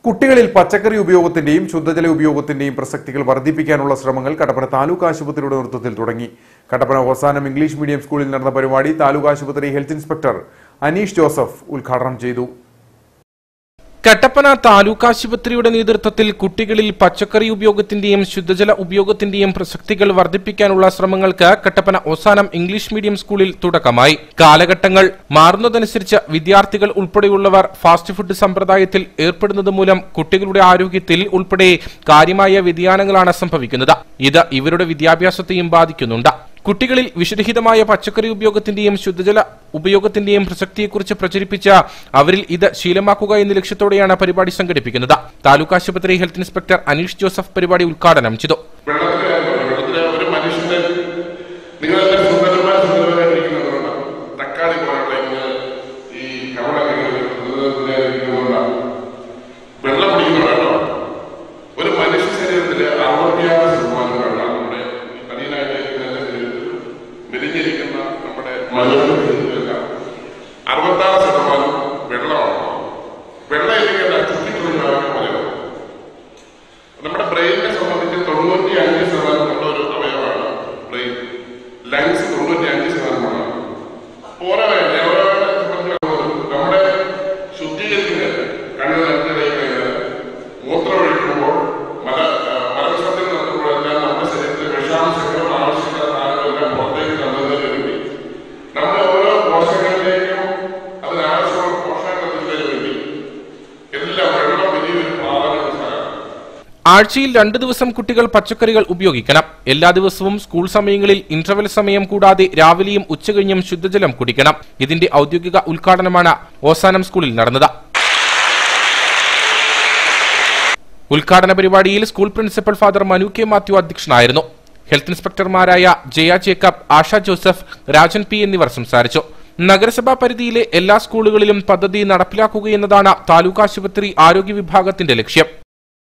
കുട്ടികളിൽ പച്ചക്കറി ഉപയോഗത്തിന്റെയും ശുദ്ധജല ഉപയോഗത്തിന്റെയും പ്രസക്തികൾ വർദ്ധിപ്പിക്കാനുള്ള ശ്രമങ്ങൾ കട്ടപ്പന താലൂക്ക് ആശുപത്രിയുടെ നേതൃത്വത്തിൽ തുടങ്ങി കട്ടപ്പന അവസാനം ഇംഗ്ലീഷ് മീഡിയം സ്കൂളിൽ നടന്ന പരിപാടി താലൂക്ക് ആശുപത്രി ഹെൽത്ത് ഇൻസ്പെക്ടർ അനീഷ് ജോസഫ് ഉദ്ഘാടനം ചെയ്തു കട്ടപ്പന താലൂക്ക് ആശുപത്രിയുടെ നേതൃത്വത്തിൽ കുട്ടികളിൽ പച്ചക്കറി ഉപയോഗത്തിന്റെയും ശുദ്ധജല ഉപയോഗത്തിന്റെയും പ്രസക്തികൾ വർദ്ധിപ്പിക്കാനുള്ള ശ്രമങ്ങൾക്ക് കട്ടപ്പന ഒസാനം ഇംഗ്ലീഷ് മീഡിയം സ്കൂളിൽ തുടക്കമായി കാലഘട്ടങ്ങൾ മാറുന്നതനുസരിച്ച് വിദ്യാർത്ഥികൾ ഉൾപ്പെടെയുള്ളവർ ഫാസ്റ്റ് ഫുഡ് സമ്പ്രദായത്തിൽ ഏർപ്പെടുന്നത് മൂലം കുട്ടികളുടെ ആരോഗ്യത്തിൽ ഉൾപ്പെടെ കാര്യമായ വ്യതിയാനങ്ങളാണ് സംഭവിക്കുന്നത് ഇത് ഇവരുടെ വിദ്യാഭ്യാസത്തെയും ബാധിക്കുന്നുണ്ട് കുട്ടികളിൽ വിഷരഹിതമായ പച്ചക്കറി ഉപയോഗത്തിന്റെയും ശുദ്ധജല ഉപയോഗത്തിന്റെയും പ്രസക്തിയെക്കുറിച്ച് പ്രചരിപ്പിച്ച് അവരിൽ ഇത് ശീലമാക്കുക എന്ന ലക്ഷ്യത്തോടെയാണ് പരിപാടി സംഘടിപ്പിക്കുന്നത് താലൂക്ക് ആശുപത്രി ഹെൽത്ത് ഇൻസ്പെക്ടർ അനീഷ് ജോസഫ് പരിപാടി ഉദ്ഘാടനം ചെയ്തു വെള്ളത്തിലെ വെള്ളത്തിലെ ഒരു മനുഷ്യന്റെ നിങ്ങളെല്ലാം സുന്ദരമായ സുന്ദരമായിരിക്കുന്നതുകൊണ്ട് തക്കാളി പോലുള്ള ഇങ്ങനെ ഈ കവളൊക്കെ ഇരിക്കുന്നതുകൊണ്ടാണ് വെള്ളം കുടിക്കുന്ന വെള്ളം ഒരു മനുഷ്യ ശരീരത്തിലെ അറുപത്തിയാറ് ശതമാനം വെള്ളം നമ്മുടെ ഈ തടിയിലായിട്ട് ഇരിക്കുന്ന ശരീരത്തിൽ മെലിഞ്ഞിരിക്കുന്ന നമ്മുടെ മനുഷ്യ ശരീരത്തിലെല്ലാം അറുപത്താറ് ശതമാനം വെള്ളമാണ് വെള്ളം ഇല്ലെങ്കിൽ ചുറ്റിക്കളഞ്ഞ പോലെയാണ് നമ്മുടെ ബ്രെയിനിനെ സംബന്ധിച്ച് തൊണ്ണൂറ്റി അഞ്ച് ശതമാനമുള്ള ഒരു അവയവമാണ് ബ്രെയിൻ ലങ്സ് തൊണ്ണൂറ്റി അഞ്ച് ശതമാനമാണ് ഓരോ അവയവങ്ങളെ സംബന്ധിച്ചിടത്തോളം നമ്മുടെ ശുദ്ധീകരിക്കുന്നത് കണ്ണിനടുത്തേക്ക് മൂത്രം ഒഴിക്കുമ്പോൾ മല ആ, മലവിസർജനം നടത്തുമ്പോഴെല്ലാം നമ്മുടെ ശരീരത്തിലെ വിഷാംശങ്ങളും ആവശ്യമുള്ള സാധനങ്ങളെല്ലാം പുറത്തേക്ക് തന്നതിന് വേണ്ടി നമ്മുടെ ഓരോ കോശങ്ങളിലേക്കും അതിനാവശ്യമുള്ള പോഷകങ്ങൾ എത്തുന്നതിന് വേണ്ടി എല്ലാം വെള്ളം വലിയൊരു പ്രാധാന്യം സാധനം ആഴ്ചയിൽ രണ്ട് ദിവസം കുട്ടികൾ പച്ചക്കറികൾ ഉപയോഗിക്കണം എല്ലാ ദിവസവും സ്കൂൾ സമയങ്ങളിൽ ഇന്റർവെൽ സമയം കൂടാതെ രാവിലെയും ഉച്ചകഴിഞ്ഞും ശുദ്ധജലം കുടിക്കണം ഇതിന്റെ ഔദ്യോഗിക ഉദ്ഘാടനമാണ് ഓസാനം സ്കൂളിൽ നടന്നത് ഉദ്ഘാടന പരിപാടിയിൽ school principal father Manu K Mathew അധ്യക്ഷനായിരുന്നു ഹെൽത്ത് ഇൻസ്പെക്ടർമാരായ ജയ ജേക്കബ് ആഷ ജോസഫ് രാജൻ പി എന്നിവർ സംസാരിച്ചു നഗരസഭാ പരിധിയിലെ എല്ലാ സ്കൂളുകളിലും പദ്ധതി നടപ്പിലാക്കുകയെന്നതാണ് താലൂക്ക് ആശുപത്രി ആരോഗ്യ വിഭാഗത്തിന്റെ ലക്ഷ്യം